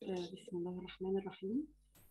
آه، بسم الله الرحمن الرحيم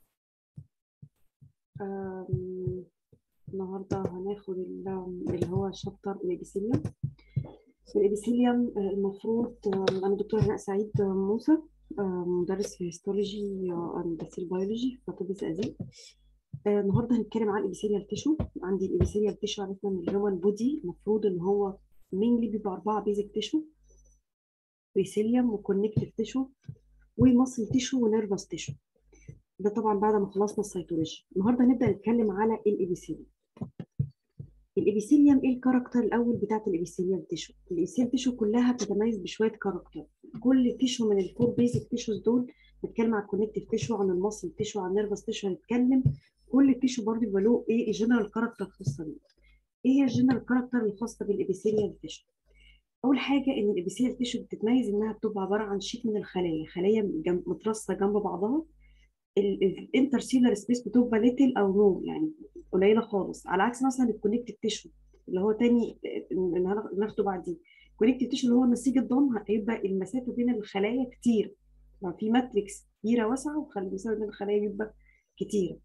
آم، النهاردة هناخد ال- اللي هو شابتر الإبيثيليوم الإبيثيليوم آه، المفروض آم، أنا دكتور هناء سعيد آه، موسى آه، مدرس في هيستولوجي أند سيل بيولوجي في طب الزقازيق آه، النهاردة هنتكلم عن الإبيثيليال تيشو عندي الإبيثيليال تيشو عرفنا إن الهيومن بودي المفروض إن هو مينلي بيبقى أربعة بيزك تيشو إبيثيليوم وكونكتيف تيشو ومصل تيشو ونيرفس تيشو ده طبعا بعد ما خلصنا السيتولوجي النهارده هنبدا نتكلم على الابيثيليوم الابيثيليوم ايه الكاركتر الاول بتاعت الابيثيليوم تيشو الابيثيليوم تيشو كلها بتتميز بشويه كاركتر كل تيشو من الفور بيزك تيشوز دول نتكلم عن الكونكتيف تيشو عن المصل تيشو عن النيرفس تيشو هنتكلم كل تيشو برضه بيبقى له ايه الجنرال كاركتر الخاصه بيه ايه هي الجنرال كاركتر الخاصه بالابيثيليوم تيشو اول حاجه ان الابيثيليوم تيشو بتتميز انها بتبقى عباره عن شيت من الخلايا خلايا جنب مترصه جنب بعضها الانترسيلر سبيس بتبقى ليتل او نو يعني قليله خالص على عكس مثلا الكونكتيف تيشو اللي هو تاني اللي هناخده بعدين الكونكتيف تيشو اللي هو نسيج الضم هيبقى المسافه بين الخلايا كتير لو في ماتريكس كبيره واسعه وخلي المسافه بين الخلايا يبقى كتيره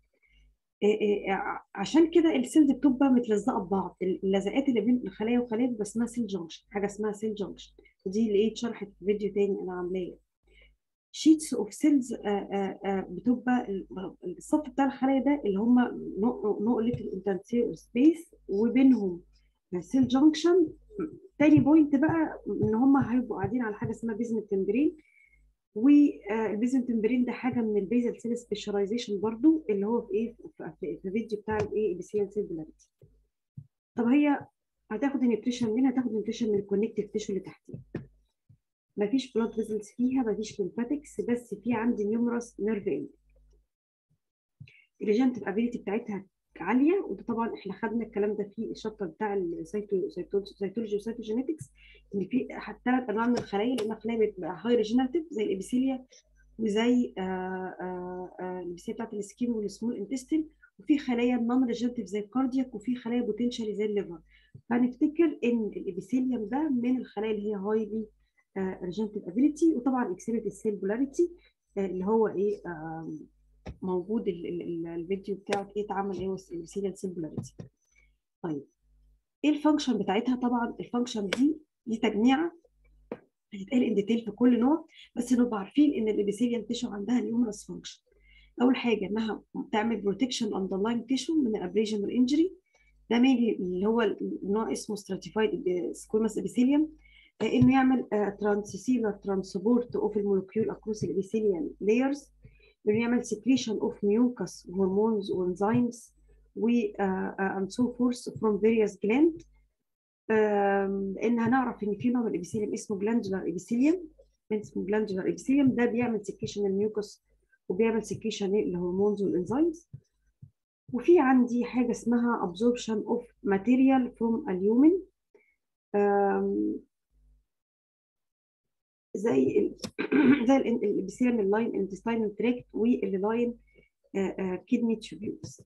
عشان كده السيلز بتبقى متلزقه ببعض اللزقات اللي بين الخلايا والخلايا بيبقى اسمها سيل جانكشن حاجه اسمها سيل جانكشن ودي اللي ايه اتشرحت في فيديو تاني انا عاملاه شيتس اوف سيلز بتبقى الصف بتاع الخلايا ده اللي هم نقله الانترسيل سبيس وبينهم سيل جانكشن تاني بوينت بقى ان هم هيبقوا قاعدين على حاجه اسمها بيزمنت تمبرين والبيزمنت تمبرين ده حاجه من البيزل سيل سبيشاليزيشن برضو اللي هو في ايه في الفيديو بتاع الايه ابيثيال سيل بلاريتي طب هي هتاخد النيوتريشن منين هتاخد النيوتريشن من الكونكتيف تيشو اللي تحتيه مفيش بلاد فيزلز فيها مفيش ليمفاتكس بس في عندي نيومرس نيرف اند الريجنتيف ابيليتي بتاعتها عاليه وده طبعا احنا خدنا الكلام ده في الشابتر بتاع السيتولوجي والسيتوجينيتكس ان في ثلاث انواع من الخلايا لان الخلايا بتبقى هاي ريجنريتيف زي الابيثيليا وزي الابيثيليا بتاعت السكين والسمول انتستين وفي خلايا نون ريجنريتيف زي الكاردياك وفي خلايا بوتنشالي زي الليفر فهنفتكر ان الابيثيليوم ده من الخلايا اللي هي هايلي ريجنتيف ابيليتي وطبعا اكسبت السيل بولاريتي اللي هو ايه موجود الفيديو بتاعك ايه اتعمل ايه السيل سيل بولاريتي طيب ايه الفانكشن بتاعتها طبعا الفانكشن دي دي تجميعه هتتقال ان ديتيل في كل نوع بس نبقى عارفين ان الابيثيليال تيشو عندها نيومرس فانكشن اول حاجه انها تعمل بروتكشن اندرلاين تيشو من الابريجن والانجري ده مين اللي هو النوع اسمه ستراتيفايد سكويمس ابيثيليوم انه يعمل ترانسسيلر ترانسبورت اوف المولكيول اكروس الابيثيليال لايرز انه يعمل سكريشن اوف ميوكس هرمونز وانزيمز و and so forth from various gland لان هنعرف ان في نوع من الابيثيليوم اسمه جلاندولار ابيثيليوم اسمه جلاندولار ابيثيليوم ده بيعمل سكريشن الميوكس وبيعمل سكريشن الهرمونز والانزيمز وفي عندي حاجه اسمها absorption of material from a human زي ال زي الابيثيليوم اللاين انتستاينال تراكت واللاين كدني تيوبيولز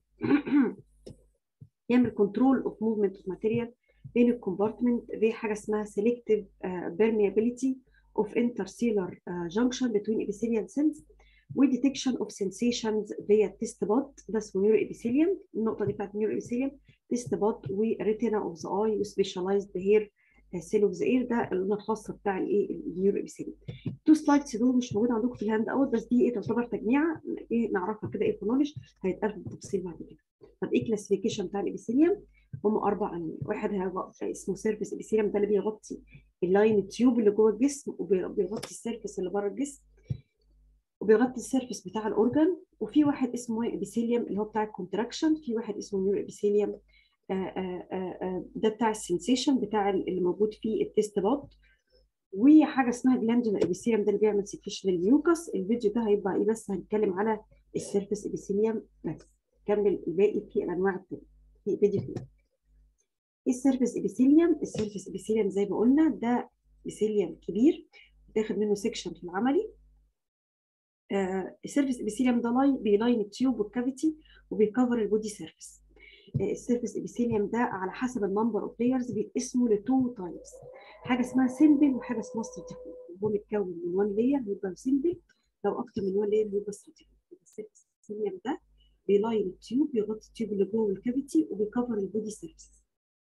يعمل كنترول اوف موفمنت اوف ماتيريال بين الكومبارتمنت دي حاجه اسمها سيلكتيف بيرميابيليتي اوف انترسيلر جانكشن بين epithelial cells وديتكشن اوف سنسيشنز فيا تيست بوت ده اسمه نيورو ابيثيليوم النقطه دي بتاعت نيورو ابيثيليوم تيست بوت وريتنا اوف ذا اي وسبيشاليزد هير سيل اوف ذا اير ده اللون الخاصه بتاع الايه النيورو ابيثيليوم التو سلايدز دول مش موجود عندكم في الهاند اوت بس دي ايه تعتبر تجميعه ايه نعرفها كده ايه في نولج هيتقال بالتفصيل بعد كده طب ايه كلاسيفيكيشن بتاع الابيثيليوم هم اربع انواع واحد هو اسمه سيرفيس ابيثيليوم ده اللي بيغطي اللاين التيوب اللي جوه الجسم وبيغطي السيرفيس اللي بره الجسم وبيغطي السيرفيس بتاع الاورجن وفي واحد اسمه ابيثيليوم اللي هو بتاع الكونتراكشن في واحد اسمه نيورو ابيثيليوم ده بتاع السنسيشن بتاع اللي موجود في التيست بوت وحاجه اسمها جلاندولار ابيثيليوم ده اللي بيعمل سكريشن للميوكس الفيديو ده هيبقى ايه بس هنتكلم على السيرفيس ابيثيليوم بس كمل الباقي في الانواع التانية في فيديو تاني ايه السيرفيس ابيثيليوم السيرفيس ابيثيليوم زي ما قلنا ده ابيثيليوم كبير بتاخد منه سيكشن في العملي آه السيرفيس ابيثيليوم ده لاين بيلاين التيوب والكافيتي وبيكفر البودي سيرفيس السيرفيس ابيثيليوم ده على حسب النمبر اوف لايرز بيتقسموا لتو تايبس حاجه اسمها سيمبل وحاجه اسمها ستراتيفيك هو متكون من 1 لاير بيبقى سيمبل لو اكتر من وان لاير بيبقى ستراتيفايد السيرفيس ابيثيليوم ده بيلاين التيوب بيغطي التيوب اللي جوه الكافيتي وبيكفر البودي سيرفيس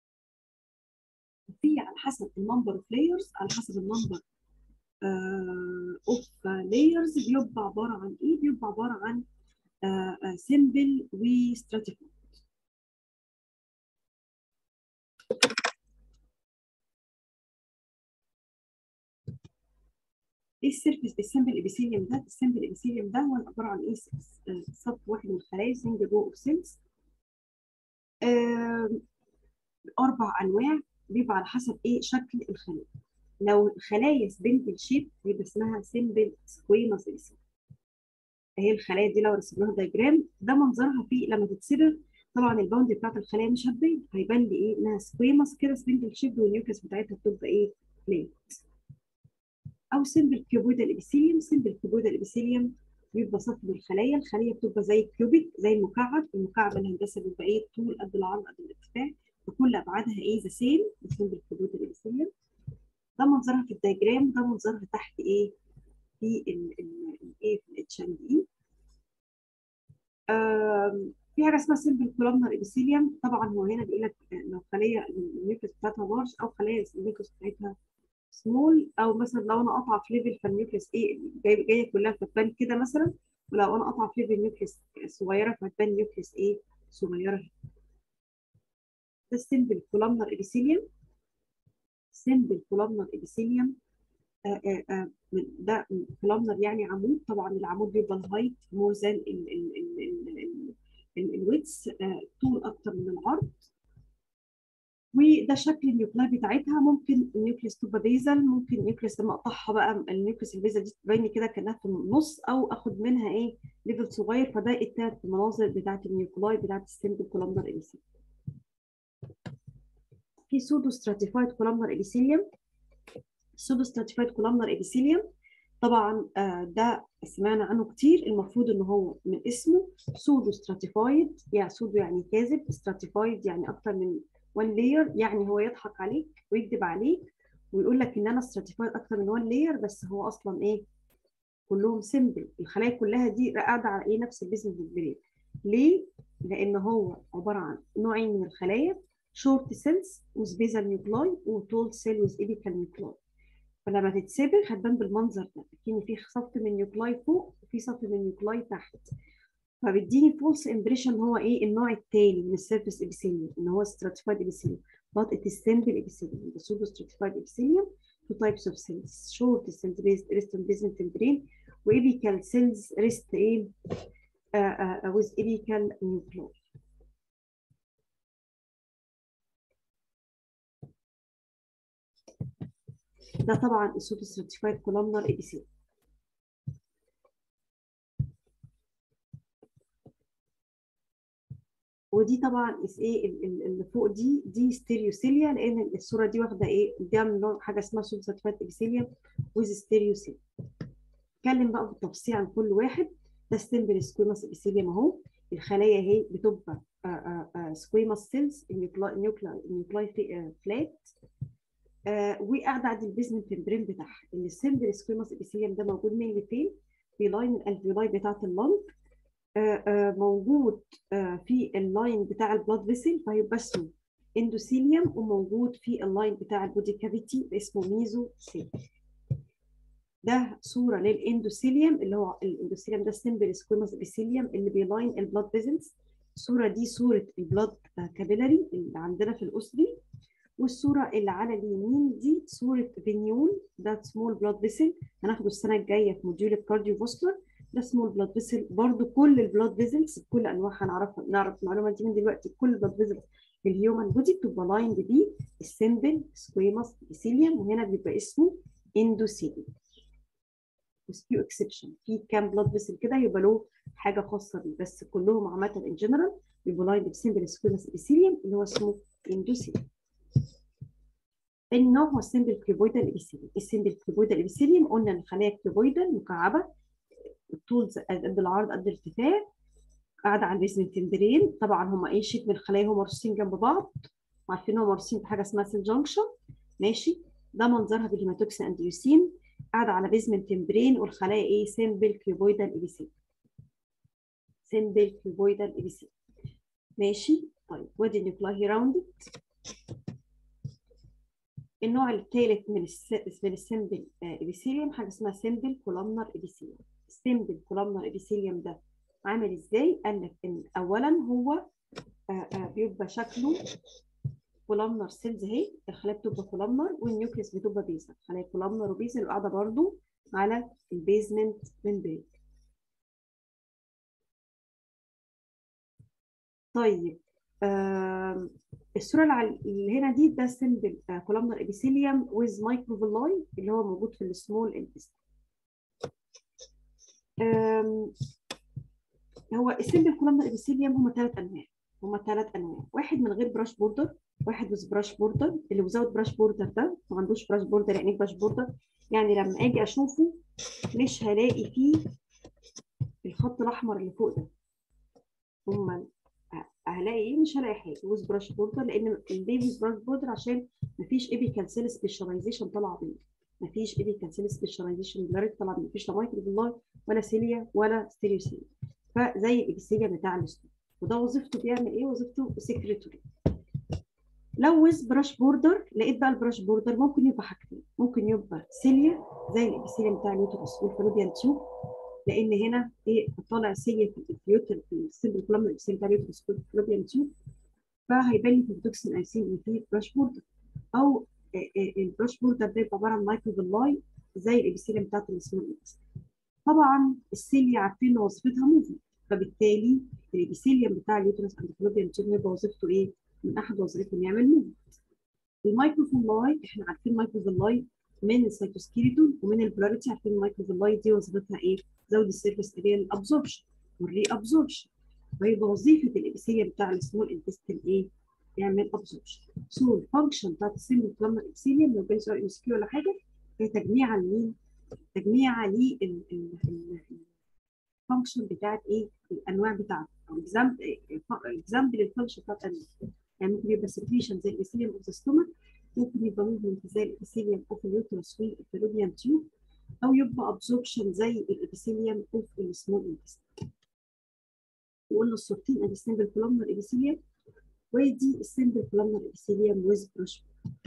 في على حسب النمبر اوف لايرز على حسب النمبر اوف لايرز بيبقى عباره عن ايه؟ بيبقى عباره عن سيمبل وستراتيفايد ايه السيرفيس السمبل ابيثيليوم ده السمبل ابيثيليوم ده هو عباره عن ايه صف واحد من الخلايا سنجل رو اوف سيلز اربع انواع بيبقى على حسب ايه شكل الخلايا لو الخلايا سبنتل شيب بيبقى اسمها سمبل سكويموس ابيثيليوم هي الخلايا دي لو رسمناها دايجرام ده منظرها فيه لما تتسبر طبعا الباوند بتاعت الخلايا مش هتبان هيبان لي ايه انها سكويموس كده سبنتل شيب والنيوكليس بتاعتها بتبقى ايه بليت او سمبل كيوبويدال ابيثيليوم سمبل كيوبويدال ابيثيليوم بيبقى صف من الخلايا الخليه بتبقى زي الكيوبيك زي المكعب المكعب الهندسي بيبقى ايه الطول قد العرض قد الارتفاع وكل ابعادها ايه ذا سيم سمبل كيوبويدال ابيثيليوم ده منظرها في الدايجرام ده منظرها تحت ايه في الايه في الاتش ان دي في حاجه اسمها سمبل كولومنر ابيثيليوم طبعا هو هنا بيقول لك لو خليه النيوكليس بتاعتها لارج او خلايا النيوكليس بتاعتها سمول او مثلا لو انا قاطعه في ليفل فالنيوكليس ايه جايه جايه كلها فتبان كده مثلا ولو انا قاطعه في ليفل نيوكليس صغيره فتبان نيوكليس ايه صغيره ده السمبل كولومنر ابيثيليوم سمبل كولومنر ابيثيليوم ده كولومنر يعني عمود طبعا العمود بيبقى الهايت مور ذان الويتس طول اكتر من العرض وده شكل النيوكلاي بتاعتها ممكن النيوكليس تبقى بيزل ممكن النيوكليس لما اقطعها بقى النيوكليس البيزل دي تبين كده كانها في النص او اخد منها ايه ليفل صغير فده التلات المناظر بتاعت النيوكلاي بتاعت السيمبل كولومنر ابيثيليوم في سودو ستراتيفايد كولومنر ابيثيليوم سودو ستراتيفايد كولومنر ابيثيليوم طبعا آه ده سمعنا عنه كتير المفروض ان هو من اسمه سودو ستراتيفايد يعني سودو يعني كاذب ستراتيفايد يعني اكتر من وان لاير يعني هو يضحك عليك ويكذب عليك ويقول لك ان انا ستراتيفايد اكتر من وان لاير بس هو اصلا ايه كلهم سيمبل الخلايا كلها دي قاعده على ايه نفس البيزنس بريد ليه لان هو عباره عن نوعين من الخلايا شورت سيلز وذ بيزال نيوكلاي وتول سيل وذ ايبيكال نيوكلاي فلما تتسبغ هتبان بالمنظر ده اكن في صف من نيوكلاي فوق وفي صف من نيوكلاي تحت فبيديني فولس امبريشن هو ايه النوع الثاني من السيرفيس ابيثيليوم ان هو stratified epithelium but it is simple epithelium the pseudo stratified epithelium two types of cells short cells based rest on basement membrane وإبيكال cells rest ايه uh, uh, with apical nuclei ده طبعا السودو stratified columnar epithelium ودي طبعا اس ايه اللي فوق دي دي ستيريوسيليا لان الصوره دي واخده ايه ده من نوع حاجه اسمها سود ساتيفايد ابيثيليا ويز ستيريوسيليا اتكلم بقى بالتفصيل عن كل واحد ده ستيمبل سكويماس ابيثيليوم اهو الخلايا اهي بتبقى سكويماس سيلز النيوكلاي النيوكلاي فلات وقاعده عند البيزمنت ممبرين بتاعها السيمبل سكويماس ابيثيليوم ده موجود مين فين؟ في لاين الالفيولاي بتاعت اللنج موجود في اللاين بتاع البلاد فيسل فهيبقى اسمه اندوثيليوم وموجود في اللاين بتاع البودي كافيتي اسمه ميزو سيل ده صوره للاندوثيليوم اللي هو الاندوثيليوم ده سيمبل سكويموس ابيثيليوم اللي بيلاين البلاد فيسلز الصوره دي صوره البلاد كابيلاري اللي عندنا في الاسري والصوره اللي على اليمين دي صوره فينيول ده سمول بلاد فيسل هناخده السنه الجايه في موديول الكارديو فاسكولار ده سمول بلاد فيسل برضو كل البلاد فيسلز بكل انواعها نعرفها نعرف المعلومه دي من دلوقتي كل البلاد فيسلز في الهيومن بودي بتبقى لايند بيه السمبل سكويموس ابيثيليوم وهنا بيبقى اسمه اندوثيليوم بس فيو اكسبشن في كام بلاد فيسل كده يبقى له حاجه خاصه بيه بس كلهم عامه ان جنرال بيبقوا لايند بسمبل سكويموس ابيثيليوم اللي هو اسمه اندوثيليوم تاني نوع هو السمبل كيوبويدال ابيثيليوم السمبل كيوبويدال ابيثيليوم قلنا ان الخلايا كيوبويدال مكعبه الطول قد العرض قد الارتفاع قاعده على البيزمنت ممبرين طبعا هم اي شيت من الخلايا هم مرصوصين جنب بعض وعارفين هم مرصوصين بحاجه اسمها سيل جانكشن ماشي ده منظرها بالهيماتوكسين انديوسين قاعده على بيزمنت ممبرين والخلايا ايه سيمبل كيوبويدال ايبيثيل سيمبل كيوبويدال ايبيثيل ماشي طيب وادي النيوكلاي راوندد النوع الثالث من الس... من السيمبل ابيثيليوم حاجه اسمها سيمبل كولامنر ابيثيليوم السيمبل كولامنر ابيثيليوم ده عامل ازاي قال لك ان اولا هو آآ آآ بيبقى شكله كولامنر سيلز اهي الخلايا بتبقى كولامنر والنيوكليس بتبقى بيزل خلايا كولامنر وبيزل قاعده برضو على البيزمنت ممبرين طيب آه الصوره اللي هنا دي ده سيمبل كولامنر ابيثيليوم ويز مايكروفيلاي اللي هو موجود في السمول انتستين هو السيمبل كولامنر ابيثيليوم هم ثلاث انواع هم ثلاث انواع واحد من غير براش بوردر واحد ويز براش بوردر اللي وزاوت براش بوردر ده ما عندوش براش بوردر يعني ايه براش بوردر يعني لما اجي اشوفه مش هلاقي فيه الخط الاحمر اللي فوق ده هم هلاقي ايه مش هلاقي حاجه ويز براش بوردر لان ليه ويز براش بوردر عشان مفيش ايبيكال سيل سبيشاليزيشن طالعه بيه مفيش ايبيكال سيل سبيشاليزيشن بلاريت طالعه بيه مفيش لا مايكروفيلاي ولا سيليا ولا ستيريوسيليا فزي الابيثيليا بتاع الاستوم وده وظيفته بيعمل ايه وظيفته سكريتوري لو ويز براش بوردر لقيت بقى البراش بوردر ممكن يبقى حاجتين ممكن يبقى سيليا زي الابيثيليا بتاع اليوترس والفالوبيان تيوب لان هنا ايه طالع سيليا في الفيوتر في السيمبل كولامنا الابيثيليا بتاع اليوترس والفالوبيان تيوب فهيبان لي في الدوكسين ايسين ان في براش بوردر او البراش بوردر ده يبقى عباره عن مايكروفيلاي زي الابيثيليا بتاعت السمول طبعا السيليا عارفين ان وظيفتها موفمنت فبالتالي الابيثيليوم بتاع اليوترس اند فلوبيان تيوب هيبقى وظيفته ايه؟ من احد وظائفهم يعمل موفمنت. المايكروفيلاي احنا عارفين المايكروفيلاي من السيتوسكيلتون ومن البلاريتي عارفين المايكروفيلاي دي وظيفتها ايه؟ زود السيرفيس اريا الابزوربشن والري ابزوربشن ويبقى وظيفه الابيثيليوم بتاع السمول انتستين ايه؟ يعمل ابزوربشن. سو الفانكشن بتاعت السيمبل كلامنا الابيثيليوم لو كان سؤال ام اس كيو ولا حاجه هي تجميعا لمين؟ تجميعا لل الفانكشن بتاعت ايه الانواع بتاعته او اكزامبل الفانكشن بتاعت انواع يعني ممكن يبقى سكريشن زي الابيثيليوم اوف ذا ستومك ممكن يبقى موفمنت زي الابيثيليوم اوف اليوترس والفالوبيان تيوب او يبقى ابزوربشن زي الابيثيليوم اوف السمول انتستين وقلنا الصورتين ادي السمبل كولومنر ابيثيليوم ودي السمبل كولومنر ابيثيليوم ويز برش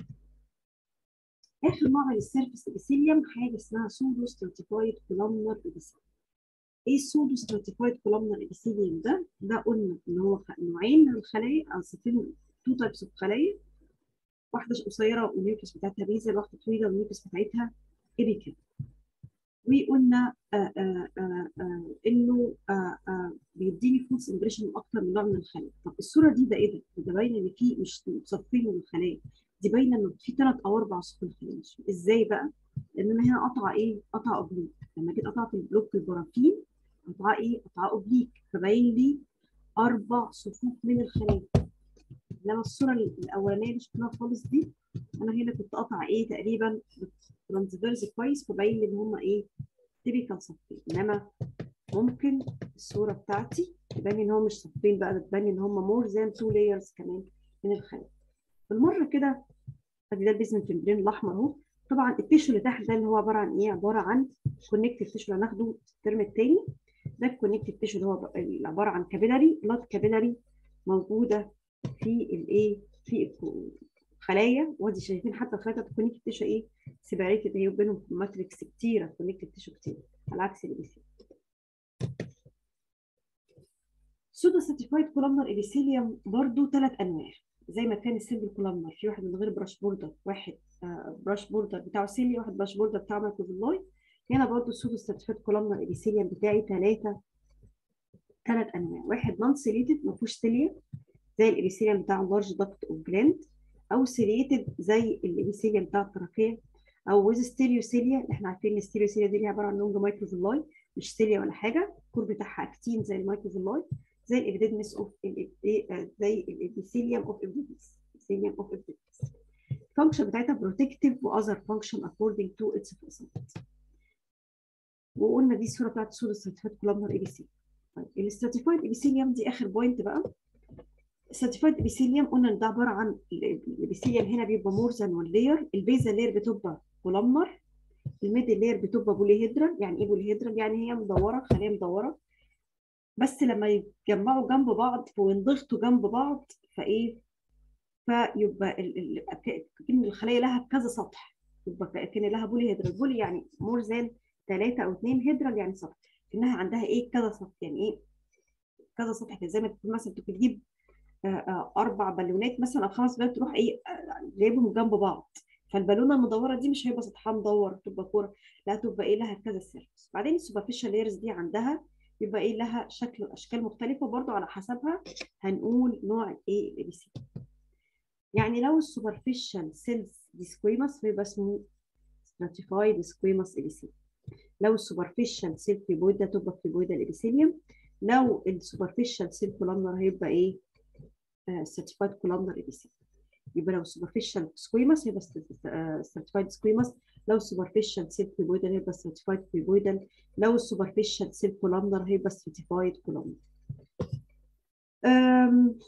اخر نوع من السيرفيس ابيثيليوم حاجه اسمها سودو ستراتيفايد كولومنر ابيثيليوم ايه السودو ستراتيفايد كولومنر ابيثيليوم ده؟ ده قلنا ان هو نوعين من الخلايا او صفين تو تايبس اوف خلايا واحده قصيره والنيوكليس بتاعتها بيزل واحده طويله والنيوكليس بتاعتها ايبيكال وقلنا آآ آآ آآ انه بيديني فولس امبريشن اكتر من نوع من الخلايا طب الصوره دي ده ايه ده؟ ده باينه ان في مش صفين من الخلايا دي باينه انه في ثلاث او اربع صفوف خلايا ازاي بقى؟ لان انا هنا قطعه ايه؟ قطعه اوبليك لما جيت قطعت البلوك البرافين قطعه ايه؟ قطعه اوبليك فباين لي اربع صفوف من الخلايا انما الصوره الاولانيه اللي شفناها خالص دي انا هنا كنت قاطعه ايه تقريبا ترانسفيرز كويس فباين لي ان هم ايه؟ تيبيكال صفين انما ممكن الصوره بتاعتي تبان ان هو مش صفين بقى تبان ان هم مور ذان تو لايرز كمان من الخلايا بالمره كده ادي ده البيزمنت ممبرين الاحمر اهو طبعا التيشو اللي تحت ده اللي هو عباره عن ايه؟ عباره عن كونكتيف تيشو اللي هناخده الترم الثاني ده الكونكتيف تيشو اللي هو اللي عباره عن كابيلاري بلاد كابيلاري موجوده في الايه؟ في الخلايا وادي شايفين حتى الخلايا بتاعت الكونكتيف تيشو ايه؟ سيباريتد هي وبينهم ماتريكس كتيره كونكتيف تيشو كتير على عكس الابيثيليوم سودو ساتيفايد كولومنر ابيثيليوم برضو ثلاث انواع زي ما كان السيمبل كولومنر في واحد من غير براش بوردر واحد آه براش بوردر بتاعه سيلي واحد براش بوردر بتاعه مايكروفيلاي هنا برضو السودو ساتيفايد كولومنر ابيثيليوم بتاعي ثلاثه ثلاث انواع واحد نون سيليتد ما فيهوش سيليا زي الابيثيليوم بتاع اللارج دكت اوف جلاند او سيليتد زي الابيثيليوم بتاع التراكيه او ويز ستيريوسيليا اللي احنا عارفين ان الستيريوسيليا دي عباره عن لونج مايكروفيلاي مش سيليا ولا حاجه الكور بتاعها اكتين زي المايكروفيلاي زي الابيديدمس اوف زي الابيثيليوم اوف ابيديدمس ابيثيليوم اوف ابيديدمس الفانكشن بتاعتها بروتكتيف واذر فانكشن according to its placement وقلنا دي الصوره بتاعت صوره الستراتيفايد كولومنر اي بي سي طيب الستراتيفايد ابيثيليوم دي اخر بوينت بقى الستراتيفايد ابيثيليوم قلنا ان ده عباره عن الابيثيليوم هنا بيبقى مور ذان وان لاير البيزا لاير بتبقى كولومنر الميدل لاير بتبقى بوليهيدرال يعني ايه بوليهيدرال يعني هي مدوره خليه مدوره بس لما يتجمعوا جنب بعض وينضغطوا جنب بعض فايه فيبقى ال- ال- ك- كأن الخليه لها كذا سطح يبقى كأن لها بولي هيدرال بولي يعني مور ذان ثلاثه او اثنين هيدرال يعني سطح كأنها عندها ايه كذا سطح يعني ايه كذا سطح كده زي ما تكون مثلا تجيب آه، آه، اربع بالونات مثلا او خمس بالونات تروح ايه آه، جايبهم جنب بعض فالبالونه المدوره دي مش هيبقى سطحها مدور تبقى كوره لا تبقى ايه لها كذا سيرفس بعدين السوبرفيشال لايرز دي عندها يبقى ايه لها شكل واشكال مختلفه برضو على حسبها هنقول نوع الايه الاي بي سي يعني لو السوبرفيشال سيلز دي سكويمس فيبقى اسمه stratified squamous epithelium لو السوبرفيشال سيل فيبويد ده تبقى فيبويد الابيثيليوم لو السوبرفيشال سيل كولامنر هيبقى ايه certified columnar epithelium يبقى لو superficial squamous هيبقى آه، certified squamous لو superficial cell cuboidal هيبقى certified cuboidal لو superficial cell columnar هيبقى certified columnar أم،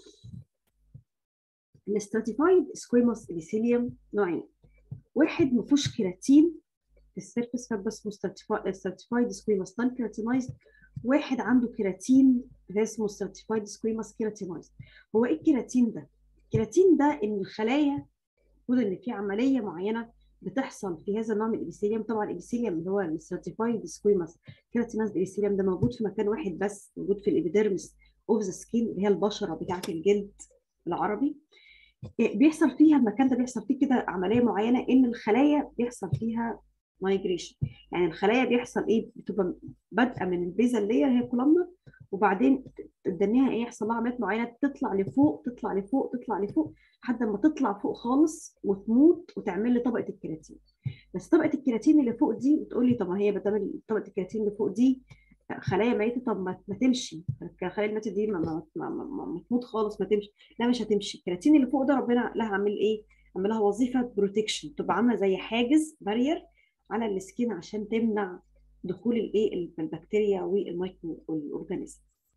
الستراتيفايد سكويموس ابيثيليوم نوعين واحد ما فيهوش كيراتين في السيرفس فيبقى اسمه ستراتيفايد سكويموس نون كيراتينايزد واحد عنده كيراتين ده اسمه ستراتيفايد سكويموس كيراتينايزد هو ايه الكيراتين ده؟ الكيراتين ده ان الخلايا المفروض ان في عمليه معينه بتحصل في هذا النوع من الابيثيليوم طبعا الابيثيليوم اللي هو الستراتيفايد سكويموس كيراتينايزد ابيثيليوم ده موجود في مكان واحد بس موجود في الابيديرمس اوف ذا سكين اللي هي البشره بتاعه الجلد العربي إيه بيحصل فيها المكان ده بيحصل فيه كده عمليه معينه ان الخلايا بيحصل فيها مايجريشن يعني الخلايا بيحصل ايه بتبقى بادئه من البيزل لاير هي كولامنا وبعدين تدنيها ايه يحصل لها عمليات معينه تطلع لفوق تطلع لفوق تطلع لفوق لحد ما تطلع فوق خالص وتموت وتعمل لي طبقه الكيراتين بس طبقه الكيراتين اللي فوق دي بتقول لي طب ما هي بدل طبقه الكيراتين اللي فوق دي خلايا ميته طب ما, ما تمشي الخلايا الميته دي ما, ما, ما, ما, ما, ما تموت خالص ما تمشي لا مش هتمشي الكيراتين اللي فوق ده ربنا لها عامل ايه عامل لها وظيفه بروتكشن تبقى عامله زي حاجز بارير على السكين عشان تمنع دخول الايه البكتيريا والمايكرو اورجانيزم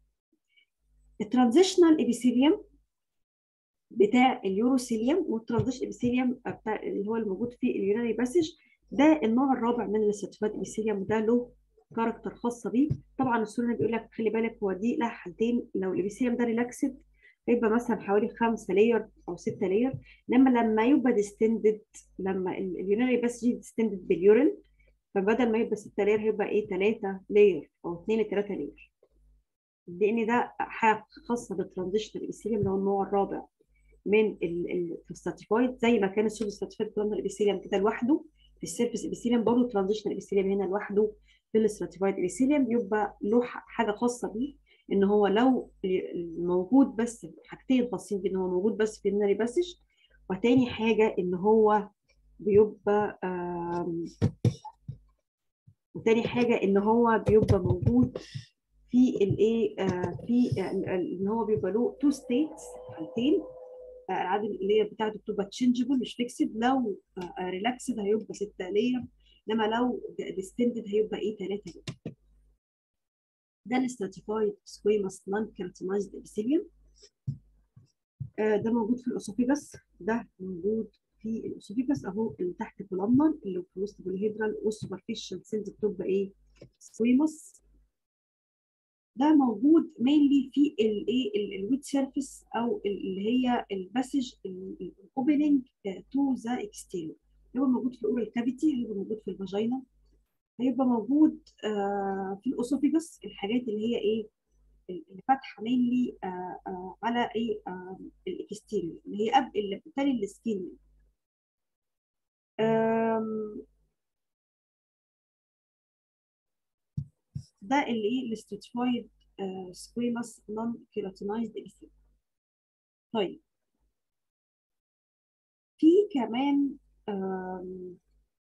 الترانزيشنال ابيثيليوم بتاع اليوروسيليوم والترانزيشن ابيثيليوم بتاع اللي هو الموجود في اليوناني باسج ده النوع الرابع من الستيفات ابيثيليوم وده له كاركتر خاصه بيه طبعا الصوره بيقول لك خلي بالك هو دي لها حالتين لو الابيثيليوم ده ريلاكسد هيبقى مثلا حوالي خمسة لاير او ستة لاير انما لما يبقى ديستندد لما اليوناني بس يجي ديستندد باليورين فبدل ما يبقى ستة لاير هيبقى ايه ثلاثة لاير او اثنين لثلاثة لاير لان ده حاجه خاصه بالترانزيشنال ابيثيليوم اللي هو النوع الرابع من الستاتيفايد زي ما كان السودو ستاتيفايد كولومنال ابيثيليوم كده لوحده في السيرفيس ابيثيليوم برضه الترانزيشنال ابيثيليوم هنا لوحده في الستراتيفايد ابيثيليوم يبقى له حاجه خاصه بيه ان هو لو موجود بس حاجتين خاصين بيه ان هو موجود بس في الناري باسج وتاني حاجه ان هو بيبقى وتاني حاجه ان هو بيبقى موجود في الايه في ان هو بيبقى له تو ستيتس حالتين الالعاب اللي هي بتاعته بتبقى تشينجبل مش فيكسد لو ريلاكسد هيبقى 6 لاير انما لو ديستندد هيبقى ايه 3 لاير ده الستراتيفايد سكويموس نون كيراتينايزد ابيثيليوم ده موجود في الاسوفيجاس ده موجود في الاسوفيجاس اهو اللي تحت كولامنر اللي في وسط بوليهيدرال والسوبرفيشال سيلز بتبقى ايه سكويموس ده موجود مينلي في الايه الويت سيرفيس او اللي هي الباسج الاوبننج تو ذا اكستيريور هيبقى موجود في الاورال كافيتي هيبقى موجود في الفاجينا هيبقى موجود آه في الاسوفيجاس الحاجات اللي هي ايه اللي فاتحه مينلي آه آه على ايه آه الاكستيريور اللي هي قبل اللي بتالي السكين ده اللي ايه الاستراتيفايد سكويموس نون كيراتينايزد ابيثيليوم طيب في كمان آم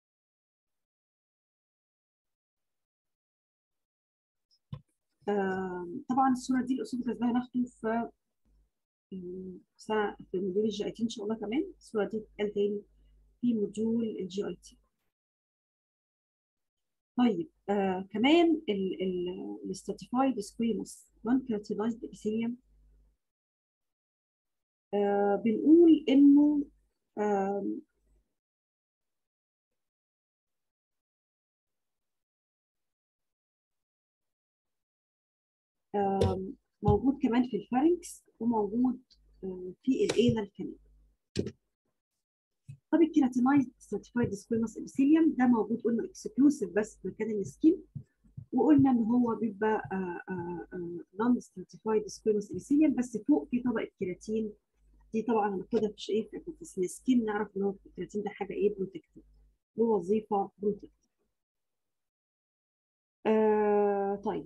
آم طبعا الصوره دي الاسوفيجاس ده هناخده في سنه في موديول الجي اي تي ان شاء الله كمان الصوره دي بتتقال تاني في موديول الجي اي تي طيب آه كمان الستاتيفايد سكويموس نون كيراتينايزد ابيثيليوم آه بنقول انه آه آم، موجود كمان في الفارنكس وموجود آه، في الانال كمان طب الكيراتينايز سيرتيفايد سكويموس ابيثيليوم ده موجود قلنا اكسكلوسيف بس في مكان السكين وقلنا ان هو بيبقى نون سيرتيفايد سكويموس ابيثيليوم بس فوق في طبقه كيراتين دي طبعا هناخدها في ايه في في السكين نعرف ان هو الكيراتين ده حاجه ايه بروتكتيف له وظيفه بروتكتيف آه طيب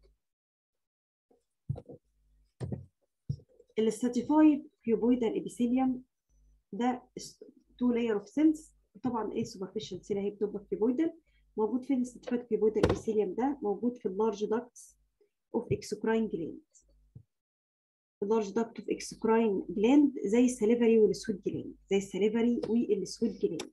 الستاتيفايد كيوبويدال ابيثيليوم ده تو لاير اوف سيلز طبعا ايه سوبرفيشال سيل هي بتبقى كيوبويدال موجود فين الستاتيفايد كيوبويدال ابيثيليوم ده موجود في اللارج داكتس اوف اكسوكراين جلاند اللارج داكت اوف اكسوكراين جلاند زي السليفري والسويت جلاند زي السليفري والسويت جلاند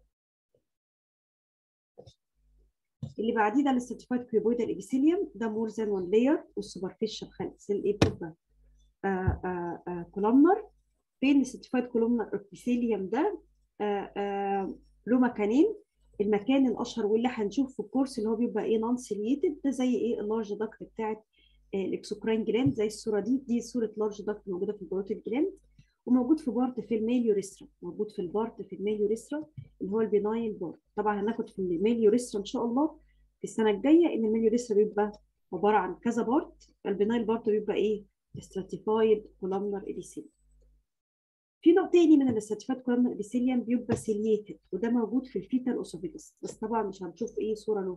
اللي بعديه ده الستاتيفايد كيوبويدال ابيثيليوم ده مور ذان وان لاير والسوبرفيشال سيل ايه بتبقى كولومنر فين الستيفايد كولومنر ابيثيليوم ده آه، آه، له مكانين المكان الاشهر واللي هنشوف في الكورس اللي هو بيبقى ايه نون سيليتد ده زي ايه اللارج داكت بتاعت آه، الاكسوكراين جلاند زي الصوره دي دي صوره لارج داكت موجوده في البروتين جلاند وموجود في بارت في الميل يوريسترا موجود في البارت في الميل يوريسترا اللي هو البينايل بارت طبعا هناخد في الميل يوريسترا ان شاء الله في السنه الجايه ان الميل يوريسترا بيبقى عباره عن كذا بارت البينايل بارت بيبقى ايه stratified columnar epithelium في نوع تاني من الستراتيفايد كولومنر ابيثيليوم بيبقى سيليتد وده موجود في الفيتال اوسوفيجس بس طبعا مش هنشوف ايه صوره له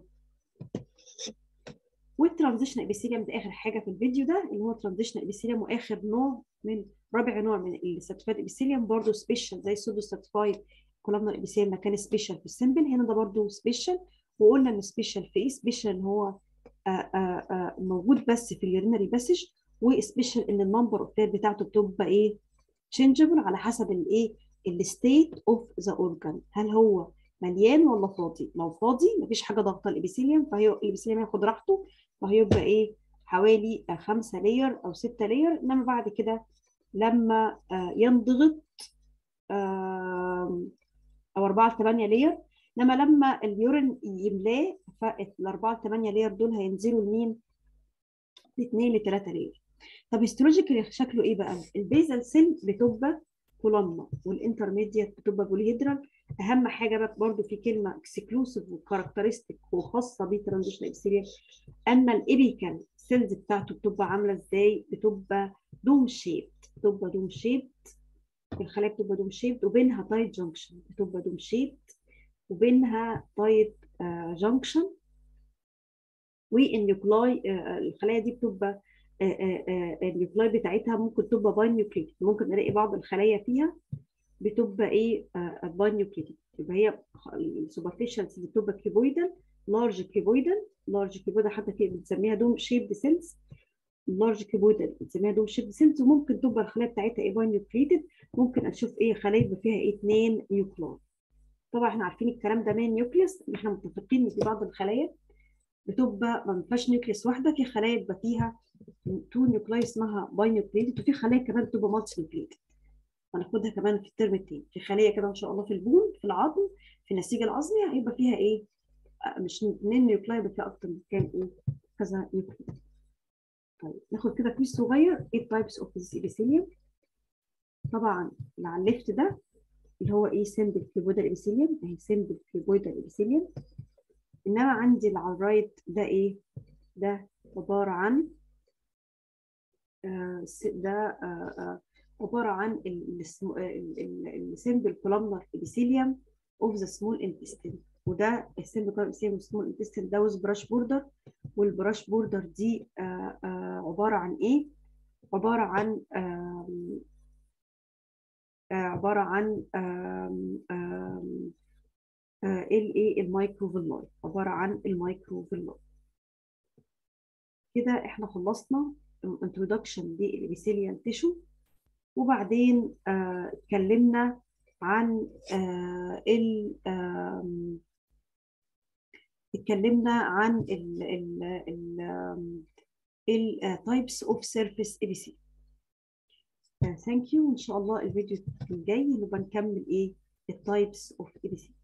والترانزيشن ابيثيليوم ده اخر حاجه في الفيديو ده اللي هو ترانزيشن ابيثيليوم واخر نوع من رابع نوع من الستراتيفايد ابيثيليوم برضه سبيشال زي السودو ستراتيفايد كولومنر ابيثيليوم ما كان سبيشال في السمبل هنا ده برضه سبيشال وقلنا ان سبيشال في ايه سبيشال ان هو آآ آآ موجود بس في اليورينري باسج وسبيشال ان النمبر اوف بتاعته بتبقى ايه تشينجبل على حسب الايه الستيت اوف ذا اورجان هل هو مليان ولا فاضي لو فاضي مفيش حاجه ضاغطه الابيثيليوم فهي الابيثيليوم هياخد راحته فهيبقى ايه حوالي خمسة لاير او ستة لاير انما بعد كده لما آه ينضغط آه او 4 ل 8 لاير انما لما اليورين يملاه فالاربعه ل 8 لاير دول هينزلوا لمين؟ لاثنين لثلاثه لاير طب هيستولوجيكالي شكله ايه بقى؟ البيزل سيل بتبقى كولومنا والانترميديت بتبقى بوليهيدرال اهم حاجه بقى برضو في كلمه اكسكلوسيف وكاركترستيك وخاصه بالترانزيشن ابيثيليوم اما الابيكال سيلز بتاعته بتبقى عامله ازاي؟ بتبقى دوم شيب بتبقى دوم شيب الخلايا بتبقى دوم شيب وبينها تايت جانكشن بتبقى دوم شيب وبينها تايت جانكشن والنيوكلاي الخلايا دي بتبقى النيوكلاي بتاعتها ممكن تبقى باي نيوكليد ممكن نلاقي بعض الخلايا فيها بتبقى ايه باي نيوكليد يبقى هي السوبرفيشال بتبقى كيبويدال لارج كيبويدال لارج كيبويدال حتى في بنسميها دوم شيب سيلز لارج كيبويدال بنسميها دوم شيب سيلز وممكن تبقى الخلايا بتاعتها ايه باي نيوكليدد ممكن اشوف ايه خلايا يبقى فيها ايه اثنين نيوكلاي طبعا احنا عارفين الكلام ده من نيوكليوس احنا متفقين ان في بعض الخلايا بتبقى ما فيهاش نيوكليوس واحده في خلايا يبقى فيها تو نيوكلاي اسمها باي نيوكليد وفي خلايا كمان بتبقى مالتي نيوكليد هناخدها كمان في الترم الثاني في خليه كده ان شاء الله في البون في العظم في النسيج العظمي هيبقى فيها ايه مش اثنين نيوكلاي يبقى فيها اكتر من كام ايه كذا نيوكليد طيب ناخد كده كويس صغير ايه التايبس اوف ابيثيليوم طبعا اللي على الليفت ده اللي هو ايه سيمبل كيبويدال ابيثيليوم اهي سيمبل كيبويدال ابيثيليوم انما عندي اللي على الرايت ده ايه ده عباره عن آه ده آه آه عباره عن السيمبل كولومنر ابيثيليوم اوف ذا سمول انتستين وده السيمبل كولومنر ابيثيليوم سمول انتستين ده ويز براش بوردر والبراش بوردر دي عباره عن ايه عباره عن عباره عن الايه المايكروفيلاي عباره عن المايكروفيلاي كده احنا خلصنا introduction للابيثيليال تيشو وبعدين اتكلمنا عن آه ال اتكلمنا عن ال ال ال ال types of surface epithelium ثانك يو ان شاء الله الفيديو الجاي نبقى نكمل ايه التايبس اوف epithelium